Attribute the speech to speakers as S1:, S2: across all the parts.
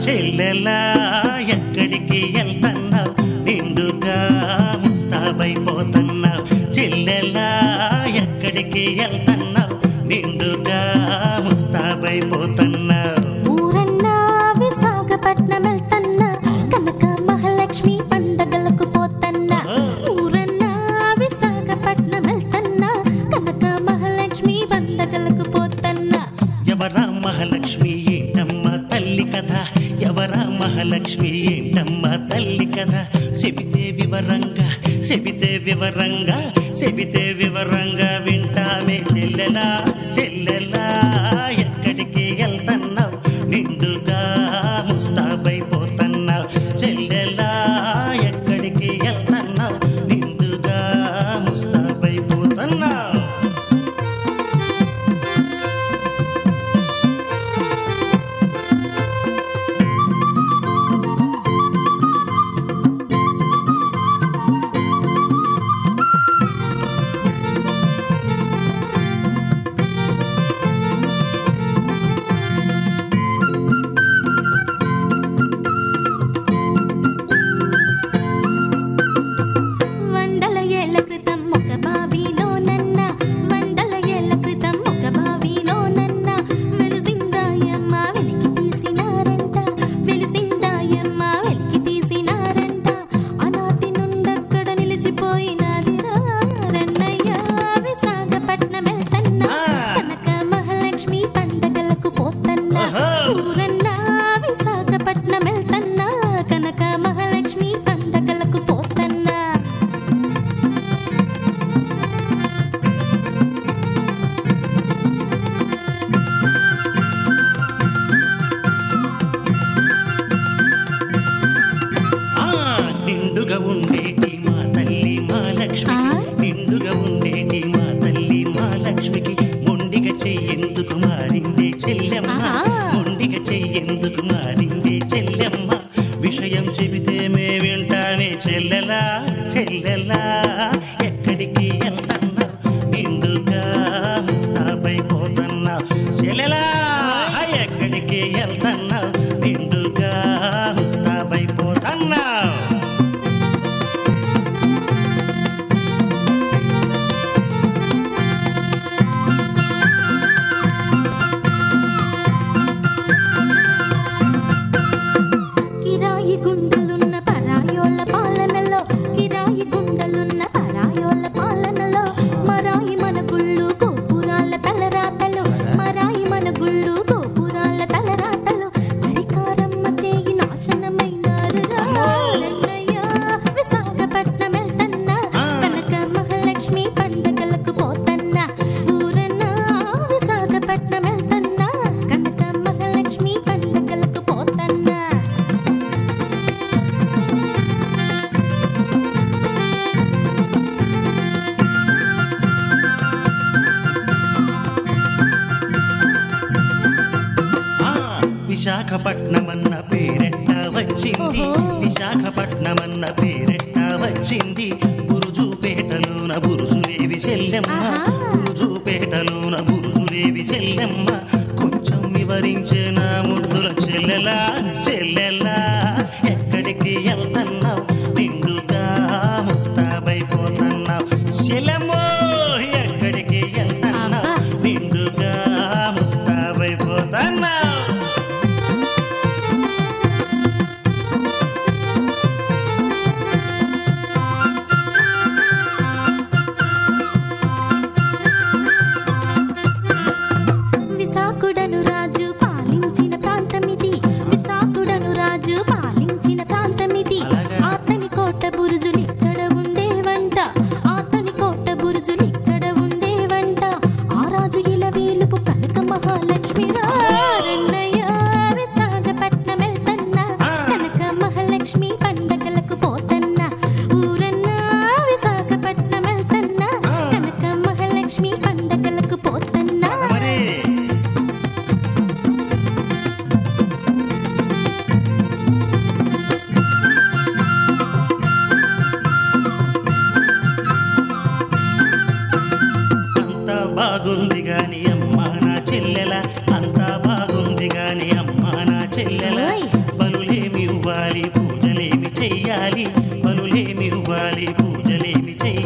S1: చెల్లెలా ఎక్కడికి వెళ్తున్నావు నిండుగా ముస్తాబైపోతున్నావు చెల్లెలా ఎక్కడికి వెళ్తున్నావు నిండుగా ముస్తాబైపోతున్నావు
S2: ఊరన్నా విశాఖపట్నం వెళ్తన్నా కనక మహాలక్ష్మి పండగలకు పోతన్నా ఊరన్నా విశాఖపట్నం వెళ్తన్నా కనక మహాలక్ష్మి పండగలకు పోతన్నా
S1: ఎవరా మహాలక్ష్మి ఏంటమ్మ తల్లి కథ ఎవరా మహాలక్ష్మి ఏంటమ్మ తల్లి కథ చెబితే వివరంగా చెబితే వివరంగా చెబితే వివరంగా వింటామే చెల్లెలా చెల్లెలా ఎక్కడికి వెళ్తున్నావు నిండుగా ముస్తాబైపోతున్నావు చెల్లెలా ఎక్కడికి వెళ్తున్నావు నిండుగా ముస్తాబైపోతున్నావు
S2: వందల ఏళ్ల క్రితం ఒక బావిలోనన్న వందల ఏళ్ల క్రితం ఒక బావిలోనన్న వెలిసిందాయమ్మ వెలికి తీసినారంట వెలిసిందాయమ్మ వెలికి తీసినారంట ఆనాటి నుండక్కడ నిలిచిపోయినది రన్నయ్య విశాఖపట్నం వెళ్తన్నా కనక మహాలక్ష్మి పండగలకు పోతన్నా
S1: ఆహా.
S2: ఊరన్నా విశాఖపట్నం వెళ్తన్నా కనక మహాలక్ష్మి పండగలకు పోతన్నా
S1: ఆ నిండుగా ఉండేటి మా తల్లి మా లక్ష్మి
S2: ఆ?
S1: నిండుగా ఉండేటి మా తల్లి మా లక్ష్మికి మొండిగా చెయ్యేందుకు మారిందే చెల్లెమ్మ
S2: ఆహా.
S1: మొండిగా చెయ్యేందుకు మారిందే చెల్లెమ్మ విషయం చెబితే మే వింటామే చెల్లెలా చెల్లెలా ఎక్కడికి వెళ్తున్నావు నిండుగా ముస్తాబైపోతున్నావు చెల్లెలా ఎక్కడికి వెళ్తున్నావు నిండుగా ముస్తాబైపోతున్నావు
S2: కిరాయి గుండెలున్న పరాయోళ్ళ పాలనలో కిరాయి గుండెలున్న పరాయోళ్ళ పాలనలో మరాయి మన గుళ్ళు గోపురాల తలరాతలు మరాయి మన గుళ్ళు గోపురాల తలరాతలు హరికారమ్మ చేయి నాశనమైనారు రన్నయ్య విశాఖపట్నం వెళ్తన్నా కనక మహాలక్ష్మి పండగలకు పోతన్నా ఊరన్నా విశాఖపట్నం వెళ్తన్నా కనక మహాలక్ష్మి పండగలకు పోతన్నా
S1: ఆ, విశాఖపట్నమన్న పేరెట్ట వచ్చింది
S2: ఓహో.
S1: విశాఖపట్నమన్న పేరెట్ట వచ్చింది బురుజుపేటలోన బురుజులేవి చెల్లెమ్మ
S2: ఆహా.
S1: బురుజుపేటలోన బురుజులేవి చెల్లెమ్మ కొంచెం వివరించే నా ముద్దుల చెల్లెలా చెల్లెలా ఎక్కడికి వెళ్తున్నావు నిండుగా ముస్తాబైపోతున్నావు చెల్లెమ్మో ఎక్కడికి వెళ్తున్నావు
S2: అబ్బా.
S1: నిండుగా ముస్తాబైపోతున్నావు
S2: విశాఖుడను రాజు పాలించిన ప్రాంతమిది విశాఖుడను రాజు పాలించిన ప్రాంతమిది
S1: అలాగా?
S2: అతని కోట బురుజులు ఇక్కడ ఉండేవంట అతని కోట బురుజులు ఇక్కడ ఉండేవంట ఆ రాజు ఇలా వేలుపు కనక మహాలక్ష్మి రారన్నయ్య విశాఖపట్నం వెళ్తన్నా
S1: ఆ.
S2: కనక మహాలక్ష్మి పండగలకు పోతన్నా ఊరన్నా విశాఖపట్నం వెళ్తన్నా
S1: ఆ.
S2: కనక మహాలక్ష్మి పండగలకు పోతన్నా
S1: మరి అంతా బాగుంది గాని అమ్మా నా చెల్లెల అంతా బాగుంది గాని అమ్మా నా చెల్లెల
S2: ఓయ్.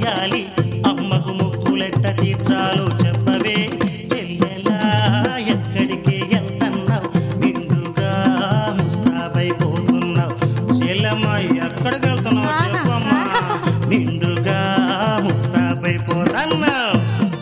S1: చెయ్యాలి అమ్మకు ముక్కులెట్ట తీర్చాలో చెప్పవే చెల్లెలా ఎక్కడికి వెళ్తున్నావు నిండుగా ముస్తాబైపోతున్నావు చెల్లెమ్మ ఎక్కడికి వెళ్తున్నావు చెప్పమ్మా నిండుగా ముస్తాబైపోతున్నావు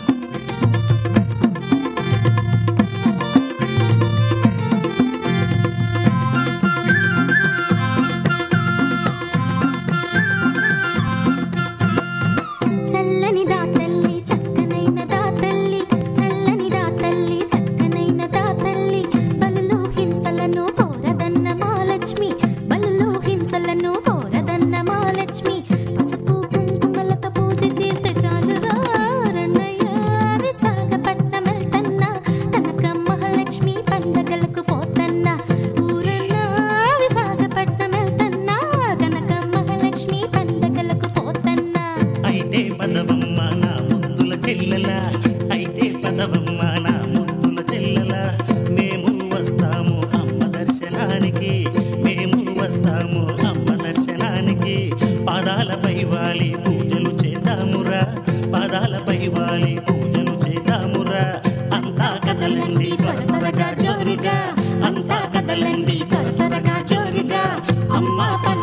S2: చల్లని దా తల్లి చక్కనైన దా తల్లి చల్లని దా తల్లి చక్కనైన దా తల్లి బలులు హింసలను కోరదన్న మాలక్ష్మి బలులు హింసలను కోరదన్న మాలక్ష్మి పసుపు కుంకుమలతో పూజ చేస్తే చాలు రణయ్య విశాఖపట్నం వెళ్తన్నా కనక మహాలక్ష్మి పండగలకు పోతన్నా ఊరన్నా విశాఖపట్నం వెళ్తన్నా కనక మహాలక్ష్మి పండగలకు పోతన్నా
S1: అయితే పదవమ్మ నా ముద్దుల చెల్లెల అయితే పదవమ్మ నా ముద్దుల చెల్లెల మేము వస్తాము అమ్మ దర్శనానికి మేము వస్తాము అమ్మ దర్శనానికి పాదాలపై వాలి పూజలు చేద్దామురా పాదాలపై వాలి పూజలు చేద్దామురా అంతా కదలండి త్వర త్వరగా జోరుగా అంతా కదలండి త్వర త్వరగా జోరుగా అమ్మ పల